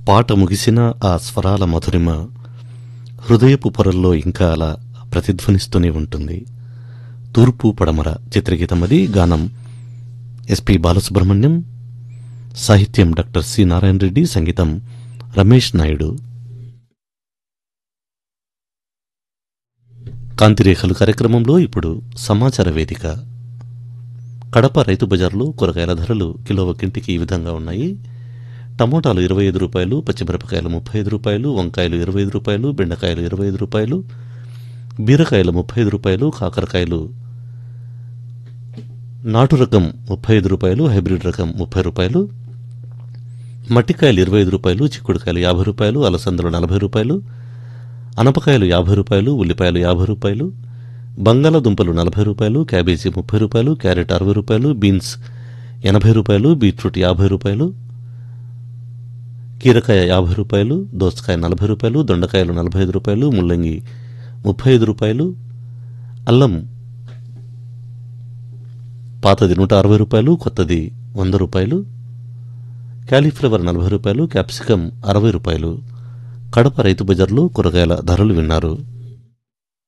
పాట ముగిసిన ఆ స్వరాల మధురిమ హృదయపు పొరల్లో ఇంకా అలా ప్రతిధ్వనిస్తూనే ఉంటుంది తూర్పు పడమర చిత్రగీతం అది గానం ఎస్పి బాలసుబ్రహ్మణ్యం సాహిత్యం డాక్టర్ సి నారాయణ రెడ్డి సంగీతం రమేష్ నాయుడు కాంతిరేఖలు కార్యక్రమంలో ఇప్పుడు సమాచార వేదిక కడప రైతు బజార్లో కూరగాయల ధరలు కిలో ఒక్కింటికి ఈ విధంగా ఉన్నాయి టమోటాలు ఇరవై ఐదు రూపాయలు పచ్చిమిరపకాయలు ముప్పై ఐదు రూపాయలు వంకాయలు ఇరవై ఐదు రూపాయలు బెండకాయలు ఇరవై ఐదు రూపాయలు బీరకాయలు ముప్పై ఐదు రూపాయలు కాకరకాయలు నాటు రకం ముప్పై ఐదు రూపాయలు హైబ్రిడ్ రకం ముప్పై రూపాయలు మట్టికాయలు ఇరవై ఐదు రూపాయలు చిక్కుడుకాయలు యాభై రూపాయలు అలసందలు నలభై రూపాయలు అనపకాయలు యాభై రూపాయలు ఉల్లిపాయలు యాభై రూపాయలు బంగాళదుంపలు నలభై రూపాయలు క్యాబేజీ ముప్పై రూపాయలు క్యారెట్ అరవై రూపాయలు బీన్స్ ఎనభై రూపాయలు బీట్రూట్ యాభై రూపాయలు కీరకాయ యాభై రూపాయలు దోసకాయ నలభై రూపాయలు దొండకాయలు నలభై ఐదు రూపాయలు ముల్లంగి ముప్పై ఐదు రూపాయలు అల్లం పాతది నూట అరవై రూపాయలు కొత్తది వంద రూపాయలు క్యాలీఫ్లవర్ నలభై రూపాయలు క్యాప్సికం అరవై రూపాయలు కడప రైతు బజార్లో కూరగాయల ధరలు విన్నారు